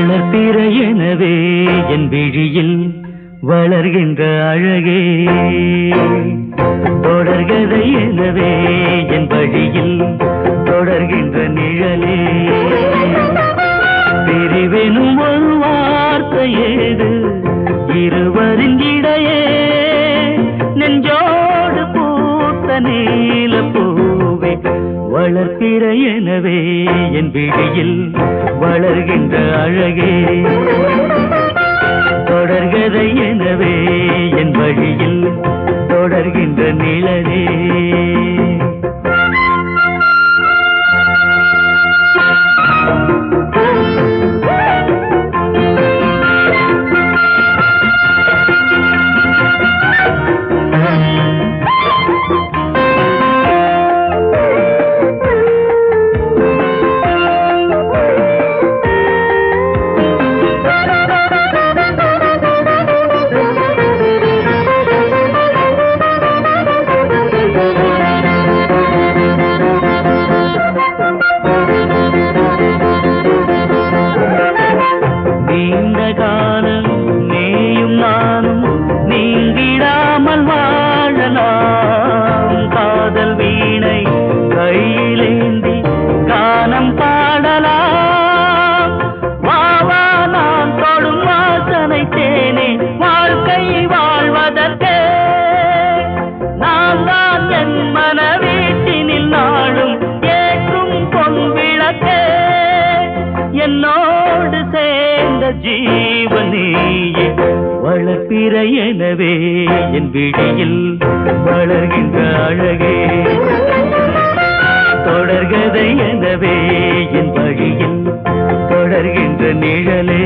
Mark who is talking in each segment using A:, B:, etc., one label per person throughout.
A: வளர்ப்பிற எனவே என் விழியில் வளர்கின்ற அழகே தொடர்கதை எனவே என் வழியில் தொடர்கின்ற நிழலே பிரிவெனும் ஒரு வார்த்தை ஏது இருவரின் இடையே நெஞ்சோடு பூத்த நீல பூவே வளர்க்கிற எனவே என் விழியில் வளர்கின்ற அழகே தொடர்கதை எனவே என் வழியில் தொடர்கின்ற நிழலே நீண்ட காலம் நீயும் நானும் நீங்கிடாமல் வாழலாம் காதல் வீணை கையிலேந்தி கானம் பாடலாம் வாவா நான் தொடும் வாசனை தேனே வாழ்க்கை வாழ்வதற்கே நான் தான் என் மன வீட்டினில் நாளும் ஏற்றும் பொன் விளக்கே என்னோடு சேர்ந்த ஜீவனேயே வளர்ப்பிற எனவே என் விழியில் வளர்கின்ற அழகே தொடர்கதை எனவே என் வழியில் தொடர்கின்ற நிழலே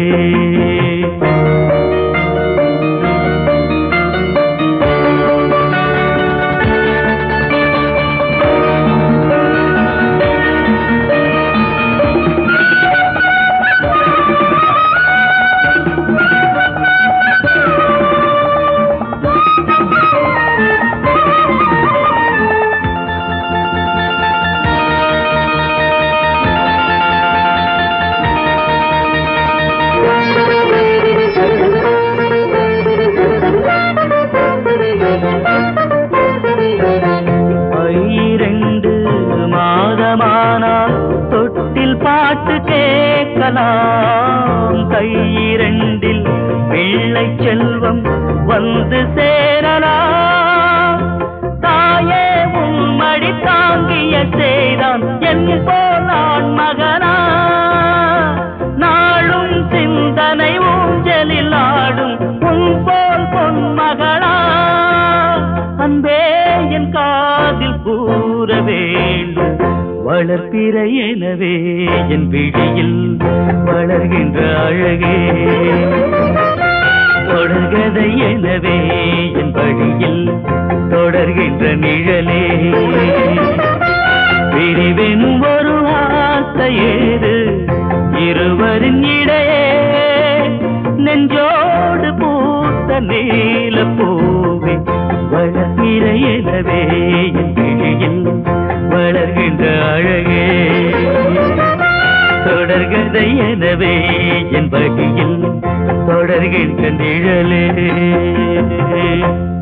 A: பைரண்டு மாதமானால் தொட்டில் பாட்டு கேட்கலாம் கையிரண்டில் பிள்ளை செல்வம் வந்து சேரலாம் தாயே உம்மடி தாங்கிய செய்தான் என் போலான் மகனா நாளும் சிந்தனை ஊஞ்சலில் ஆடும் உன் போல் பொன் மகளா அன்பே என் காதில் கூற வேண்டும் வளர்ப்பிற எனவே என் விழியில் வளர்கின்ற அழகே தொடர்கதை எனவே என் வழியில் தொடர்கின்ற நிழலே பிரிவெனும் ஒரு வார்த்தை ஏது இருவரின் இடையே நெஞ்சோடு பூத்த நீல பூவே வளர்கிற எனவே என் விழியில் வளர்கின்ற அழகே தொடர்கதை எனவே என் வழியில் தொடர்கின்ற நிழலே